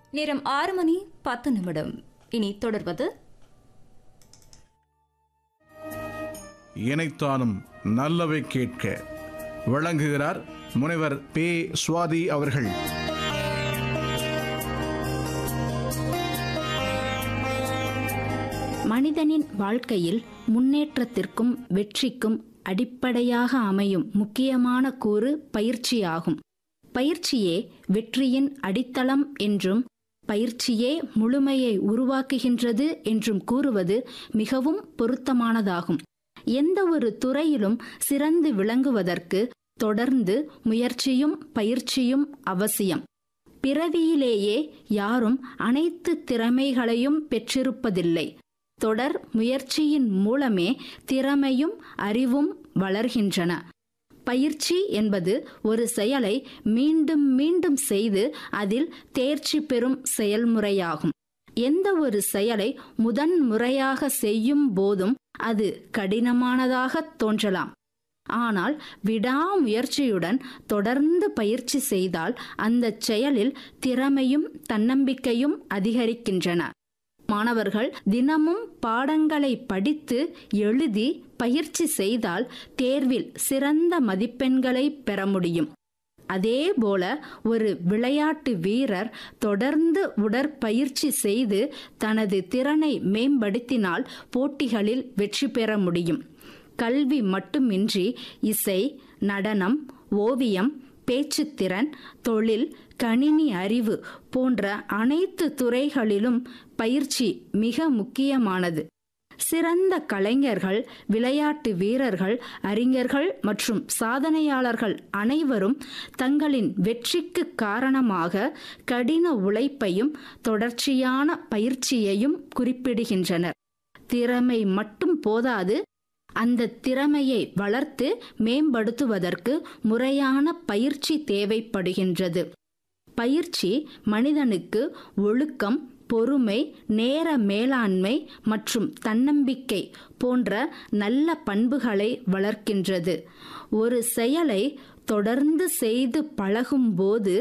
நேரம் ஆறு மணி பத்து நிமிடம் இனி தொடர்வது இணைத்தானும் நல்லவை கேட்க வழங்குகிறார் முனைவர் பே சுவாதி அவர்கள் மனிதனின் வாழ்க்கையில் முன்னேற்றத்திற்கும் வெற்றிக்கும் அடிப்படையாக அமையும் முக்கியமான கூறு பயிற்சியாகும் பயிற்சியே வெற்றியின் அடித்தளம் என்றும் பயிற்சியே முழுமையை உருவாக்குகின்றது என்றும் கூறுவது மிகவும் பொருத்தமானதாகும் எந்த ஒரு துறையிலும் சிறந்து விளங்குவதற்கு தொடர்ந்து முயற்சியும் பயிற்சியும் அவசியம் பிறவியிலேயே யாரும் அனைத்து திறமைகளையும் பெற்றிருப்பதில்லை தொடர் முயற்சியின் மூலமே திறமையும் அறிவும் வளர்கின்றன பயிற்சி என்பது ஒரு செயலை மீண்டும் மீண்டும் செய்து அதில் தேர்ச்சி பெறும் செயல்முறையாகும் எந்த ஒரு செயலை முதன் முறையாக செய்யும் போதும் அது கடினமானதாக தோன்றலாம் ஆனால் விடாமுயற்சியுடன் தொடர்ந்து பயிற்சி செய்தால் அந்த செயலில் திறமையும் தன்னம்பிக்கையும் அதிகரிக்கின்றன மாணவர்கள் தினமும் பாடங்களை படித்து எழுதி பயிற்சி செய்தால் தேர்வில் சிறந்த மதிப்பெண்களை பெற முடியும் அதேபோல ஒரு விளையாட்டு வீரர் தொடர்ந்து உடற்பயிற்சி செய்து தனது திறனை மேம்படுத்தினால் போட்டிகளில் வெற்றி பெற முடியும் கல்வி மட்டுமின்றி இசை நடனம் ஓவியம் பேச்சுத்திறன் தொழில் கணினி அறிவு போன்ற அனைத்து துறைகளிலும் பயிற்சி மிக முக்கியமானது சிறந்த கலைஞர்கள் விளையாட்டு வீரர்கள் அறிஞர்கள் மற்றும் சாதனையாளர்கள் அனைவரும் தங்களின் வெற்றிக்கு காரணமாக கடின உழைப்பையும் தொடர்ச்சியான பயிற்சியையும் குறிப்பிடுகின்றனர் திறமை மட்டும் போதாது அந்த திறமையை வளர்த்து மேம்படுத்துவதற்கு முறையான பயிற்சி தேவைப்படுகின்றது பயிற்சி மனிதனுக்கு ஒழுக்கம் பொறுமை நேர மேலாண்மை மற்றும் தன்னம்பிக்கை போன்ற நல்ல பண்புகளை வளர்க்கின்றது ஒரு செயலை தொடர்ந்து செய்து பழகும்போது